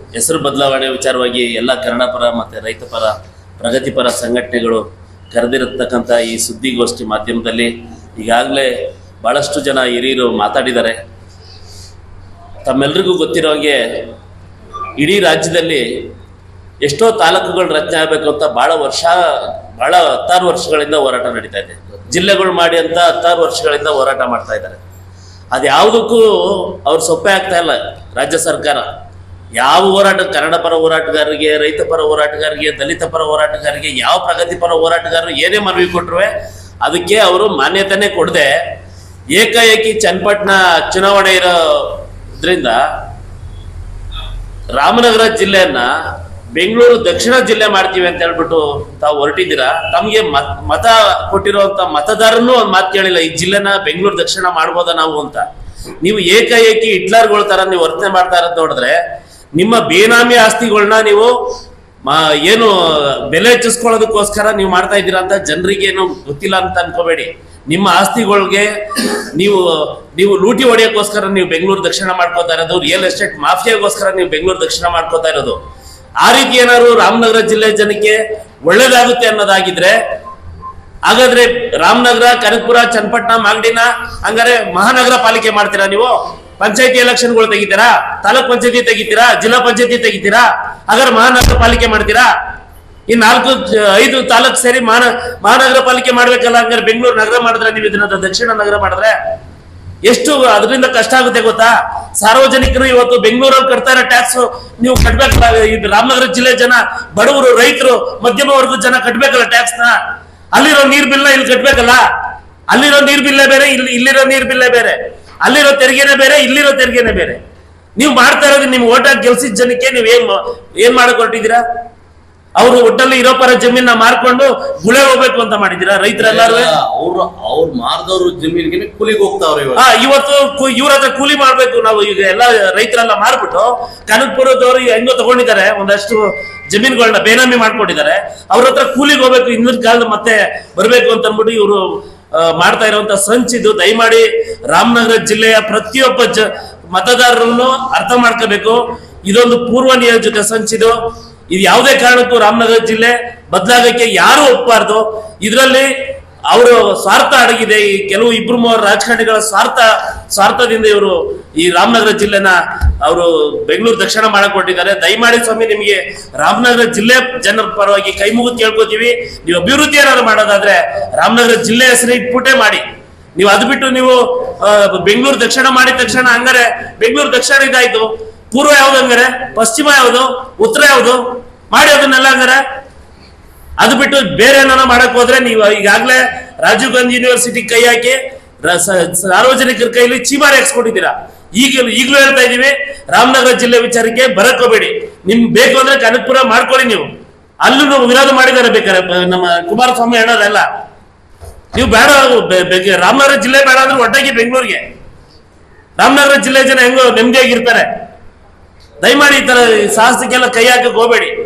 ಹೆಸರು ಬದಲಾವಣೆ ವಿಚಾರವಾಗಿ ಎಲ್ಲ ಕನ್ನಡಪರ ಮತ್ತು ರೈತಪರ ಪ್ರಗತಿಪರ ಸಂಘಟನೆಗಳು ಕರೆದಿರತಕ್ಕಂಥ ಈ ಸುದ್ದಿಗೋಷ್ಠಿ ಮಾಧ್ಯಮದಲ್ಲಿ ಈಗಾಗಲೇ ಭಾಳಷ್ಟು ಜನ ಹಿರಿಯರು ಮಾತಾಡಿದ್ದಾರೆ ತಮ್ಮೆಲ್ರಿಗೂ ಗೊತ್ತಿರೋ ಹಾಗೆ ಇಡೀ ರಾಜ್ಯದಲ್ಲಿ ಎಷ್ಟೋ ತಾಲೂಕುಗಳು ರಚನೆ ಆಗಬೇಕು ಅಂತ ಭಾಳ ವರ್ಷ ಭಾಳ ಹತ್ತಾರು ವರ್ಷಗಳಿಂದ ಹೋರಾಟ ನಡೀತಾ ಇದೆ ಜಿಲ್ಲೆಗಳು ಮಾಡಿ ಅಂತ ಹತ್ತಾರು ವರ್ಷಗಳಿಂದ ಹೋರಾಟ ಮಾಡ್ತಾ ಇದ್ದಾರೆ ಅದು ಯಾವುದಕ್ಕೂ ಅವ್ರು ಸೊಪ್ಪೆ ಆಗ್ತಾ ಇಲ್ಲ ರಾಜ್ಯ ಸರ್ಕಾರ ಯಾವ ಹೋರಾಟ ಕನ್ನಡ ಪರ ಹೋರಾಟಗಾರರಿಗೆ ರೈತ ಪರ ಹೋರಾಟಗಾರರಿಗೆ ದಲಿತ ಪರ ಹೋರಾಟಗಾರರಿಗೆ ಯಾವ ಪ್ರಗತಿಪರ ಹೋರಾಟಗಾರರು ಏನೇ ಮನವಿ ಕೊಟ್ಟರು ಅದಕ್ಕೆ ಅವರು ಮಾನ್ಯತೆನೇ ಕೊಡದೆ ಏಕಾಏಕಿ ಚನ್ನಪಟ್ಟಣ ಚುನಾವಣೆ ಇರೋದ್ರಿಂದ ರಾಮನಗರ ಜಿಲ್ಲೆಯನ್ನ ಬೆಂಗಳೂರು ದಕ್ಷಿಣ ಜಿಲ್ಲೆ ಮಾಡ್ತೀವಿ ಅಂತ ಹೇಳ್ಬಿಟ್ಟು ತಾವು ಹೊರಟಿದ್ದೀರಾ ತಮಗೆ ಮತ್ ಮತ ಕೊಟ್ಟಿರುವಂತ ಮತದಾರನು ಒಂದು ಮಾತು ಕೇಳಿಲ್ಲ ಈ ಜಿಲ್ಲೆನ ಬೆಂಗಳೂರು ದಕ್ಷಿಣ ಮಾಡ್ಬೋದಾ ನಾವು ಅಂತ ನೀವು ಏಕಾಏಕಿ ಹಿಟ್ಲರ್ಗಳ ತರ ನೀವು ವರ್ತನೆ ಮಾಡ್ತಾ ಇರೋದು ನೋಡಿದ್ರೆ ನಿಮ್ಮ ಬೇನಾಮಿ ಆಸ್ತಿಗಳನ್ನ ನೀವು ಮ- ಏನು ಬೆಲೆ ಹೆಚ್ಚಿಸ್ಕೊಳ್ಳೋದಕ್ಕೋಸ್ಕರ ನೀವು ಮಾಡ್ತಾ ಇದ್ದೀರಾ ಅಂತ ಜನರಿಗೆ ಏನು ಗೊತ್ತಿಲ್ಲ ಅಂತ ಅನ್ಕೋಬೇಡಿ ನಿಮ್ಮ ಆಸ್ತಿಗಳಿಗೆ ನೀವು ನೀವು ಲೂಟಿ ಹೊಡೆಯೋಕ್ಕೋಸ್ಕರ ನೀವು ಬೆಂಗಳೂರು ದಕ್ಷಿಣ ಮಾಡ್ಕೋತಾ ಇರೋದು ರಿಯಲ್ ಎಸ್ಟೇಟ್ ಮಾಫಿಯಾಗೋಸ್ಕರ ನೀವು ಬೆಂಗಳೂರು ದಕ್ಷಿಣ ಮಾಡ್ಕೋತಾ ಇರೋದು ಆ ರೀತಿ ಏನಾದ್ರು ರಾಮನಗರ ಜಿಲ್ಲೆ ಜನಕ್ಕೆ ಒಳ್ಳೇದಾಗುತ್ತೆ ಅನ್ನೋದಾಗಿದ್ರೆ ಹಾಗಾದ್ರೆ ರಾಮನಗರ ಕನಕಪುರ ಚನ್ನಪಟ್ಟಣ ಮಾಗಡಿನ ಹಂಗಾರೆ ಮಹಾನಗರ ಪಾಲಿಕೆ ಮಾಡ್ತೀರಾ ನೀವು ಪಂಚಾಯತಿ ಎಲೆಕ್ಷನ್ಗಳು ತೆಗಿತೀರಾ ತಾಲೂಕ್ ಪಂಚಾಯತಿ ತೆಗಿತೀರಾ ಜಿಲ್ಲಾ ಪಂಚಾಯತಿ ತೆಗಿತೀರಾ ಹಾಗಾದ್ರೆ ಮಹಾನಗರ ಪಾಲಿಕೆ ಮಾಡ್ತೀರಾ ಈ ನಾಲ್ಕು ಜ- ಐದು ತಾಲೂಕ್ ಸೇರಿ ಮಹಾನ ಮಹಾನಗರ ಪಾಲಿಕೆ ಮಾಡ್ಬೇಕಲ್ಲ ಹಂಗಾರೆ ಬೆಂಗಳೂರು ನಗರ ಮಾಡಿದ್ರೆ ನೀವು ಇದನ್ನ ದಕ್ಷಿಣ ನಗರ ಮಾಡಿದ್ರೆ ಎಷ್ಟು ಅದರಿಂದ ಕಷ್ಟ ಆಗುತ್ತೆ ಗೊತ್ತಾ ಸಾರ್ವಜನಿಕರು ಇವತ್ತು ಬೆಂಗಳೂರಲ್ಲಿ ಕಟ್ತಾ ಇರೋ ಟ್ಯಾಕ್ಸ್ ನೀವು ಕಟ್ಬೇಕಲ್ಲ ಇದು ರಾಮನಗರ ಜಿಲ್ಲೆ ಜನ ಬಡವರು ರೈತರು ಮಧ್ಯಮ ವರ್ಗದ ಜನ ಕಟ್ಬೇಕಲ್ಲ ಟ್ಯಾಕ್ಸ್ ನ ಅಲ್ಲಿರೋ ನೀರ್ ಬಿಲ್ನ ಇಲ್ಲಿ ಕಟ್ಬೇಕಲ್ಲ ಅಲ್ಲಿರೋ ನೀರ್ ಬಿಲ್ಲೇ ಬೇರೆ ಇಲ್ಲಿ ಇಲ್ಲಿರೋ ನೀರ್ ಬಿಲ್ಲೇ ಬೇರೆ ಅಲ್ಲಿರೋ ತೆರಿಗೆನೇ ಬೇರೆ ಇಲ್ಲಿರೋ ತೆರಿಗೆನೇ ಬೇರೆ ನೀವು ಮಾಡ್ತಾ ಇರೋದು ನಿಮ್ ಓಟ್ ಹಾಕಿ ಗೆಲ್ಸಿದ ಜನಕ್ಕೆ ನೀವ್ ಏನ್ ಮಾ- ಏನ್ ಮಾಡಕ್ ಹೊರಟಿದ್ದೀರಾ ಅವರು ಒಟ್ಟಲ್ಲಿ ಇರೋ ಪರ ಜಮೀನ ಮಾರ್ಕೊಂಡು ಗುಳೆ ಹೋಗ್ಬೇಕು ಅಂತ ಮಾಡಿದ್ದೀರಾ ರೈತರೆಲ್ಲಾರು ಅವ್ರು ಅವ್ರು ಮಾರ್ದವ್ರು ಜಮೀನ್ಗೆ ಕೂಲಿಗೆ ಹೋಗ್ತಾವ್ರೆ ಇವಾಗ ಹಾ ಇವತ್ತು ಕು- ಇವ್ರ ಹತ್ರ ಕೂಲಿ ಮಾಡ್ಬೇಕು ನಾವು ಈಗ ಎಲ್ಲ ರೈತರೆಲ್ಲ ಮಾರ್ಬಿಟ್ಟು ಕನಕಪುರದವರು ಹೆಂಗೋ ತಗೊಂಡಿದ್ದಾರೆ ಒಂದಷ್ಟು ಜಮೀನುಗಳನ್ನ ಬೇನಾಮಿ ಮಾಡ್ಕೊಂಡಿದ್ದಾರೆ ಅವ್ರ ಹತ್ರ ಕೂಲಿಗೆ ಹೋಗ್ಬೇಕು ಹಿಂದಿನ ಕಾಲದ ಮತ್ತೆ ಬರ್ಬೇಕು ಅಂತ ಅಂದ್ಬಿಟ್ಟು ಇವರು ಮಾಡ್ತಾ ಇರುವಂತ ಸಂಚಿದು ದಯಮಾಡಿ ರಾಮನಗರ ಜಿಲ್ಲೆಯ ಪ್ರತಿಯೊಬ್ಬ ಜ ಮತದಾರರನ್ನು ಅರ್ಥ ಮಾಡ್ಕೋಬೇಕು ಇದೊಂದು ಪೂರ್ವ ನಿಯೋಜಿತ ಸಂಚಿದು ಇದು ಯಾವುದೇ ಕಾರಣಕ್ಕೂ ರಾಮನಗರ ಜಿಲ್ಲೆ ಬದಲಾಗಕ್ಕೆ ಯಾರು ಒಪ್ಪಬಾರ್ದು ಇದರಲ್ಲಿ ಅವರು ಸ್ವಾರ್ಥ ಅಡಗಿದೆ ಈ ಕೆಲವು ಇಬ್ರು ಮೂವರು ರಾಜಕಾರಣಿಗಳ ಸ್ವಾರ್ಥ ಸ್ವಾರ್ಥದಿಂದ ಇವರು ಈ ರಾಮನಗರ ಜಿಲ್ಲೆನ ಅವರು ಬೆಂಗಳೂರು ದಕ್ಷಿಣ ಮಾಡಕ್ ಕೊಟ್ಟಿದ್ದಾರೆ ದಯಮಾಡಿ ಸ್ವಾಮಿ ನಿಮಗೆ ರಾಮನಗರ ಜಿಲ್ಲೆ ಜನರ ಪರವಾಗಿ ಕೈ ಮುಗಿದು ಕೇಳ್ಕೊತೀವಿ ನೀವು ಅಭಿವೃದ್ಧಿ ಏನಾದ್ರು ಮಾಡೋದಾದ್ರೆ ರಾಮನಗರ ಜಿಲ್ಲೆ ಹೆಸರು ಇಟ್ಬಿಟ್ಟೆ ಮಾಡಿ ನೀವು ಅದು ಬಿಟ್ಟು ನೀವು ಆ, ಬೆಂಗಳೂರು ದಕ್ಷಿಣ ಮಾಡಿದ ತಕ್ಷಣ ಹಂಗಾರೆ ಬೆಂಗಳೂರು ದಕ್ಷಿಣ ಇದಾಯ್ತು ಪೂರ್ವ ಯಾವ್ದು ಹಂಗಾರೆ ಪಶ್ಚಿಮ ಯಾವುದು ಉತ್ತರ ಯಾವುದು ಮಾಡಿ ಅದನ್ನೆಲ್ಲ ಹಂಗಾರೆ ಅದು ಬಿಟ್ಟು ಬೇರೆ ಏನಾರ ಮಾಡಕ್ ಹೋದ್ರೆ ನೀವು ಈಗಾಗಲೇ ರಾಜೀವ್ ಗಾಂಧಿ ಯೂನಿವರ್ಸಿಟಿ ಕೈ ಹಾಕಿ ರ- ಸ- ಸಾರ್ವಜನಿಕರ ಕೈಲಿ ಚೀಮಾರಿ ಹಾಕ್ಸ್ಕೊಂಡಿದ್ದೀರಾ ಈಗ ಈಗಲೂ ಹೇಳ್ತಾ ಇದೀವಿ ರಾಮನಗರ ಜಿಲ್ಲೆ ವಿಚಾರಕ್ಕೆ ಬರಕ್ ಹೋಗ್ಬೇಡಿ ನಿಮ್ ಬೇಕು ಅಂದ್ರೆ ಕನಕಪುರ ಮಾಡ್ಕೊಳ್ಳಿ ನೀವು ಅಲ್ಲೂ ವಿರೋಧ ಮಾಡಿದ್ದಾರೆ ಬೇಕಾರೆ ಬ- ನಮ್ಮ ಕುಮಾರಸ್ವಾಮಿ ಹೇಳೋದೆಲ್ಲ ನೀವು ಬೇಡ ಬೆ- ಬೆ- ರಾಮನಗರ ಜಿಲ್ಲೆ ಬೇಡ ಅಂದ್ರೆ ಒಟ್ಟಾಗಿ ಬೆಂಗಳೂರಿಗೆ ರಾಮನಗರ ಜಿಲ್ಲೆ ಜನ ಹೆಂಗೋ ನೆಮ್ಮದಿಯಾಗಿರ್ತಾರೆ ದಯಮಾಡಿ ಈ ತರ ಸಾಹಸಕ್ಕೆಲ್ಲ ಕೈ ಹಾಕಕ್ ಹೋಗ್ಬೇಡಿ